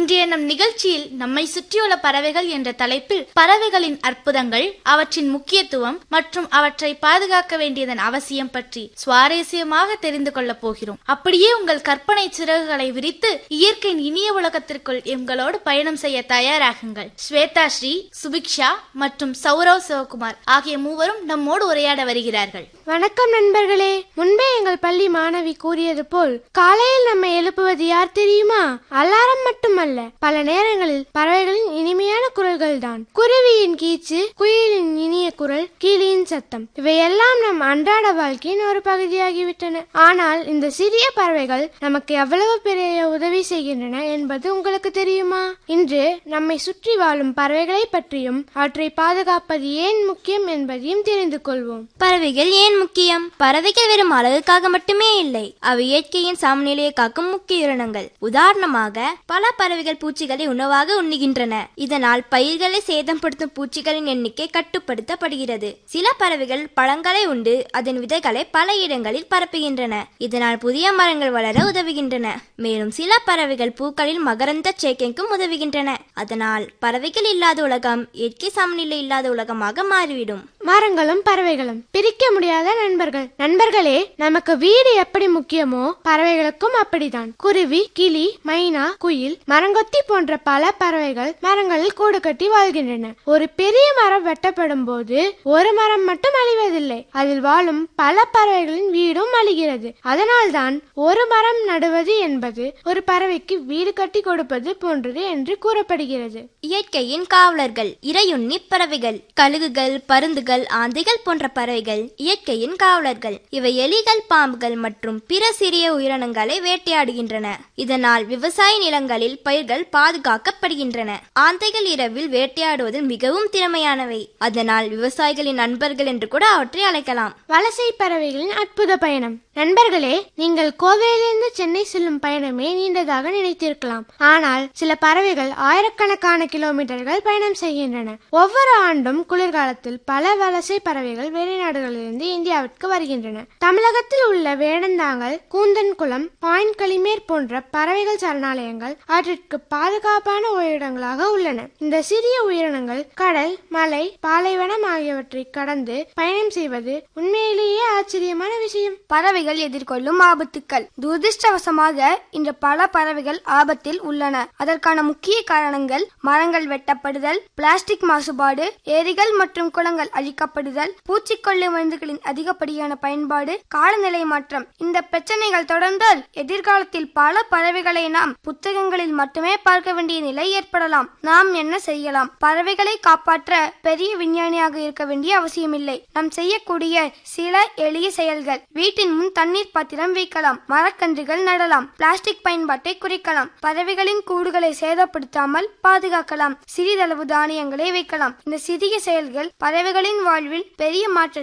இன்றைய நம் நிகழ்ச்சியில் நம்மை சுற்றியுள்ள பறவைகள் என்ற தலைப்பில் பறவைகளின் அற்புதங்கள் அவற்றின் முக்கியத்துவம் மற்றும் அவற்றை பாதுகாக்க வேண்டியதன் அவசியம் பற்றி சுவாரஸ்யமாக தெரிந்து கொள்ளப் போகிறோம் அப்படியே உங்கள் கற்பனை சிறகுகளை விரித்து இயற்கையின் இனிய உலகத்திற்குள் எங்களோடு பயணம் செய்ய தயாராகுங்கள் ஸ்வேதா ஸ்ரீ சுபிக்ஷா மற்றும் சௌரவ் சிவகுமார் ஆகிய மூவரும் நம்மோடு உரையாட வருகிறார்கள் வணக்கம் நண்பர்களே முன்பே எங்கள் பள்ளி மாணவி கூறியது போல் காலையில் நம்மை எழுப்புவது யார் தெரியுமா அலாரம் மட்டுமல்ல பல நேரங்களில் பறவைகளின் இனிமையான குரல்கள் தான் குருவியின் கீச்சு குயிலின் இனிய குரல் கிளியின் சத்தம் இவையெல்லாம் நம் அன்றாட வாழ்க்கையின் ஒரு பகுதியாகிவிட்டன ஆனால் இந்த சிறிய பறவைகள் நமக்கு எவ்வளவு பெரிய உதவி செய்கின்றன என்பது உங்களுக்கு தெரியுமா இன்று நம்மை சுற்றி வாழும் பறவைகளை பற்றியும் அவற்றை பாதுகாப்பது ஏன் முக்கியம் என்பதையும் தெரிந்து கொள்வோம் பறவைகள் ஏன் முக்கியம் பறவைகள் வெறும் அழகுக்காக மட்டுமே இல்லை அவை இயற்கையின் சமநிலையை காக்கும் முக்கிய உயிரினங்கள் உதாரணமாக பல பறவைகள் பூச்சிகளை உணவாக உண்ணுகின்றன இதனால் பயிர்களை சேதப்படுத்தும் பூச்சிகளின் எண்ணிக்கை கட்டுப்படுத்தப்படுகிறது சில பறவைகள் பழங்களை உண்டு அதன் விதைகளை பல இடங்களில் பரப்புகின்றன இதனால் புதிய மரங்கள் வளர உதவுகின்றன மேலும் சில பறவைகள் பூக்களில் மகரந்த சேர்க்கைக்கும் உதவுகின்றன அதனால் பறவைகள் இல்லாத உலகம் இயற்கை சமநிலை இல்லாத உலகமாக மாறிவிடும் மரங்களும் பறவைகளும் பிரிக்க முடியாத நண்பர்கள் நண்பர்களே நமக்கு வீடு எப்படி முக்கியமோ பறவைகளுக்கும் அப்படிதான் குருவி கிளி மைனா குயில் மரங்கொத்தி போன்ற பல பறவைகள் மரங்களில் கூடு கட்டி வாழ்கின்றன ஒரு பெரிய மரம் வெட்டப்படும் போது ஒரு மரம் மட்டும் அழிவதில்லை அதில் வாழும் பல பறவைகளின் வீடும் அழிகிறது அதனால்தான் ஒரு மரம் நடுவது என்பது ஒரு பறவைக்கு வீடு கட்டி கொடுப்பது போன்றது என்று கூறப்படுகிறது இயற்கையின் காவலர்கள் இரையுண்ணி பறவைகள் கழுகுகள் பருந்துகள் ஆந்தைகள் போன்ற பறவைகள் இயற்கையின் காவலர்கள் இவை எலிகள் பாம்புகள் மற்றும் பிற சிறிய உயிரினங்களை வேட்டையாடுகின்றன இதனால் விவசாய நிலங்களில் பயிர்கள் பாதுகாக்கப்படுகின்றன ஆந்தைகள் இரவில் வேட்டையாடுவதில் மிகவும் திறமையானவை அதனால் விவசாயிகளின் நண்பர்கள் என்று கூட அவற்றை அழைக்கலாம் வலசை பறவைகளின் அற்புத பயணம் நண்பர்களே நீங்கள் கோவையிலிருந்து சென்னை செல்லும் பயணமே நீண்டதாக நினைத்திருக்கலாம் ஆனால் சில பறவைகள் ஆயிரக்கணக்கான கிலோமீட்டர்கள் பயணம் செய்கின்றன ஒவ்வொரு ஆண்டும் குளிர்காலத்தில் பல வலசை பறவைகள் வெளிநாடுகளிலிருந்து இந்தியாவிற்கு வருகின்றன தமிழகத்தில் உள்ள வேடந்தாங்கல் கூந்தன்குளம் பாயிண்ட் களிமேர் போன்ற பறவைகள் சரணாலயங்கள் அவற்றிற்கு பாதுகாப்பான உயிரினங்களாக உள்ளன இந்த சிறிய உயிரினங்கள் கடல் மலை பாலைவனம் ஆகியவற்றை கடந்து பயணம் செய்வது உண்மையிலேயே ஆச்சரியமான விஷயம் பறவைகள் எதிர்கொள்ளும் ஆபத்துக்கள் துரதிருஷ்டவசமாக இன்று பல பறவைகள் ஆபத்தில் உள்ளன அதற்கான முக்கிய காரணங்கள் மரங்கள் வெட்டப்படுதல் பிளாஸ்டிக் மாசுபாடு ஏரிகள் மற்றும் குளங்கள் அழிக்கப்படுதல் பூச்சிக்கொல்லி மருந்துகளின் அதிகப்படியான பயன்பாடு காலநிலை மாற்றம் இந்த பிரச்சனைகள் தொடர்ந்தால் எதிர்காலத்தில் பல பறவைகளை நாம் புத்தகங்களில் மட்டுமே பார்க்க வேண்டிய நிலை ஏற்படலாம் நாம் என்ன செய்யலாம் பறவைகளை காப்பாற்ற பெரிய விஞ்ஞானியாக இருக்க வேண்டிய அவசியமில்லை நாம் செய்யக்கூடிய சில எளிய செயல்கள் வீட்டின் முன் தண்ணீர் பாத்திரம் வைக்கலாம் மரக்கன்றுகள் நடலாம் பிளாஸ்டிக் பயன்பாட்டை குறைக்கலாம் பறவைகளின் கூடுகளை சேதப்படுத்தாமல் பாதுகாக்கலாம் சிறிதளவு தானியங்களை வைக்கலாம் இந்த சிறிய செயல்கள் பறவைகளின் வாழ்வில் பெரிய மாற்றத்தை